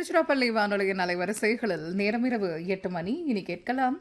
திருச்சிராப்பள்ளி வானொலியின் அலைவரிசைகளில் நேரமிரவு எட்டு மணி இனி கேட்கலாம்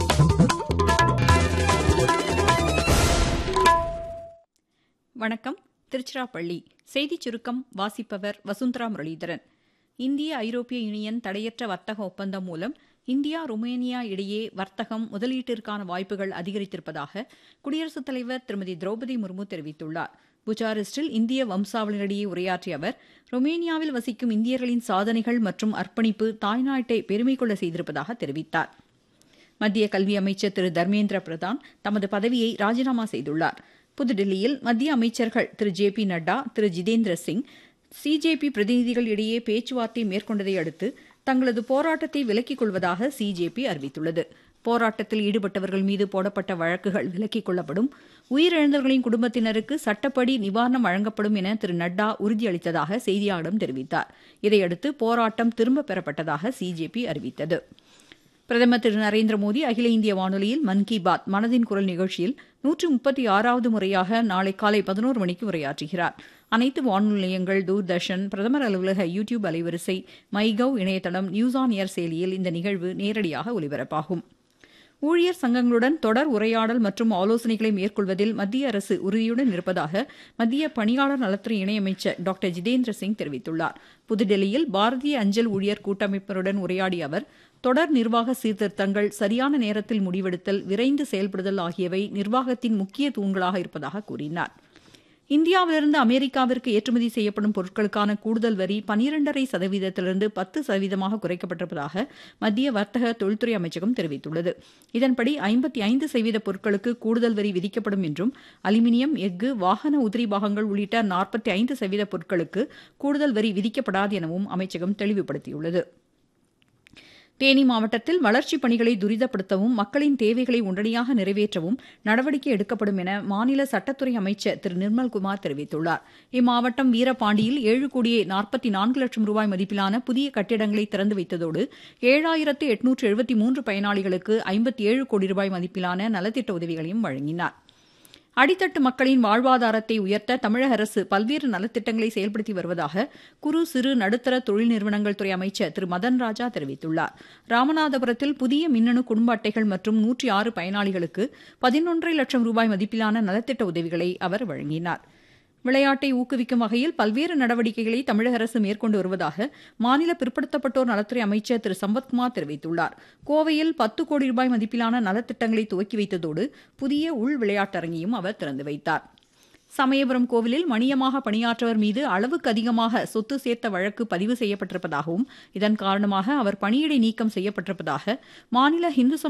வணக்கம் திருச்சிராப்பள்ளி செய்திச் சுருக்கம் வாசிப்பவர் வசுந்தரா முரளிதரன் இந்திய ஐரோப்பிய யூனியன் தடையற்ற வர்த்தக ஒப்பந்தம் மூலம் இந்தியா ருமேனியா இடையே வர்த்தகம் முதலீட்டிற்கான வாய்ப்புகள் அதிகரித்திருப்பதாக குடியரசுத் தலைவர் திருமதி திரௌபதி முர்மு தெரிவித்துள்ளார் புச்சாரெஸ்டில் இந்திய வம்சாவளியிடையே உரையாற்றிய அவர் ருமேனியாவில் வசிக்கும் இந்தியர்களின் சாதனைகள் மற்றும் அர்ப்பணிப்பு தாய்நாட்டை பெருமை கொள்ள செய்திருப்பதாக தெரிவித்தார் மத்திய கல்வி அமைச்சர் திரு தர்மேந்திர பிரதான் தமது பதவியை ராஜினாமா செய்துள்ளார் புதுடில்லியில் மத்திய அமைச்சர்கள் திரு ஜே பி நட்டா திரு ஜிதேந்திர சிங் சிஜேபி பிரதிநிதிகள் இடையே பேச்சுவார்த்தை மேற்கொண்டதை அடுத்து தங்களது போராட்டத்தை விலக்கிக் கொள்வதாக சிஜேபி அறிவித்துள்ளது போராட்டத்தில் ஈடுபட்டவர்கள் மீது போடப்பட்ட வழக்குகள் விலக்கிக் கொள்ளப்படும் உயிரிழந்தவர்களின் குடும்பத்தினருக்கு சட்டப்படி நிவாரணம் வழங்கப்படும் என திரு நட்டா உறுதியளித்ததாக செய்தியாளரிடம் தெரிவித்தார் இதையடுத்து போராட்டம் திரும்பப் பெறப்பட்டதாக சிஜேபி அறிவித்தது பிரதமர் திரு நரேந்திர மோடி அகில இந்திய வானொலியில் மன் கி பாத் மனதின் குரல் நிகழ்ச்சியில் நூற்று முப்பத்தி ஆறாவது முறையாக நாளை காலை பதினோரு மணிக்கு உரையாற்றுகிறார் அனைத்து வானொலி நிலையங்கள் தூர்தர்ஷன் பிரதமர் அலுவலக யூ டியூப் அலைவரிசை மைகவ் இணையதளம் நியூஸ் ஆன் ஏர் செயலியில் இந்த நிகழ்வு நேரடியாக ஒலிபரப்பாகும் ஊழியர் சங்கங்களுடன் தொடர் உரையாடல் மற்றும் ஆலோசனைகளை மேற்கொள்வதில் மத்திய அரசு உறுதியுடன் இருப்பதாக மத்திய பணியாளர் நலத்துறை இணையமைச்சர் டாக்டர் ஜிதேந்திர சிங் தெரிவித்துள்ளார் புதுடெல்லியில் பாரதிய அஞ்சல் ஊழியர் கூட்டமைப்பினருடன் உரையாடிய அவர் தொடர் நிர்வாக சீர்திருத்தங்கள் சரியான நேரத்தில் முடிவெடுத்தல் விரைந்து செயல்படுதல் ஆகியவை நிர்வாகத்தின் முக்கிய தூண்களாக இருப்பதாக கூறினார் இந்தியாவிலிருந்து அமெரிக்காவிற்கு ஏற்றுமதி செய்யப்படும் பொருட்களுக்கான கூடுதல் வரி பனிரெண்டரை சதவீதத்திலிருந்து பத்து சதவீதமாக குறைக்கப்பட்டிருப்பதாக மத்திய வர்த்தக தொழில்துறை அமைச்சகம் தெரிவித்துள்ளது இதன்படி ஐம்பத்தி ஐந்து சதவீத பொருட்களுக்கு கூடுதல் வரி விதிக்கப்படும் என்றும் அலுமினியம் எஃகு வாகன உதிரி பாகங்கள் உள்ளிட்ட நாற்பத்தி ஐந்து சதவீத பொருட்களுக்கு கூடுதல் வரி விதிக்கப்படாது எனவும் அமைச்சகம் தெளிவுபடுத்தியுள்ளது தேனி மாவட்டத்தில் வளர்ச்சிப் பணிகளை துரிதப்படுத்தவும் மக்களின் தேவைகளை உடனடியாக நிறைவேற்றவும் நடவடிக்கை எடுக்கப்படும் என மாநில சட்டத்துறை அமைச்சர் திரு நிர்மல்குமார் தெரிவித்துள்ளார் இம்மாவட்டம் வீரபாண்டியில் ஏழு கோடியே நாற்பத்தி நான்கு லட்சம் ரூபாய் மதிப்பிலான புதிய கட்டிடங்களை திறந்து வைத்ததோடு ஏழாயிரத்து எட்நூற்று எழுபத்தி மூன்று பயனாளிகளுக்கு ஐம்பத்தி ஏழு கோடி ரூபாய் மதிப்பிலான நலத்திட்ட உதவிகளையும் வழங்கினார் அடித்தட்டு மக்களின் வாழ்வாதாரத்தை உயர்த்த தமிழக அரசு பல்வேறு நலத்திட்டங்களை செயல்படுத்தி வருவதாக குறு சிறு நடுத்தர தொழில் நிறுவனங்கள் துறை அமைச்சர் திரு மதன் ராஜா தெரிவித்துள்ளார் ராமநாதபுரத்தில் புதிய மின்னணு குடும்ப அட்டைகள் மற்றும் நூற்றி ஆறு பயனாளிகளுக்கு பதினொன்றரை லட்சம் ரூபாய் மதிப்பிலான நலத்திட்ட உதவிகளை அவர் வழங்கினார் விளையாட்டை ஊக்குவிக்கும் வகையில் பல்வேறு நடவடிக்கைகளை தமிழக அரசு மேற்கொண்டு வருவதாக மாநில பிற்படுத்தப்பட்டோர் நலத்துறை அமைச்சர் திரு சம்பத்குமார் தெரிவித்துள்ளார் கோவையில் பத்து கோடி ரூபாய் மதிப்பிலான நலத்திட்டங்களை துவக்கி வைத்ததோடு புதிய உள் விளையாட்டரங்கையும் அவர் திறந்து வைத்தார் சமயபுரம் கோவிலில் மணியமாக பணியாற்றவர் மீது அளவுக்கு அதிகமாக சொத்து சேர்த்த வழக்கு பதிவு செய்யப்பட்டிருப்பதாகவும் இதன் காரணமாக அவர் பணியிடை நீக்கம் செய்யப்பட்டிருப்பதாக மாநில இந்து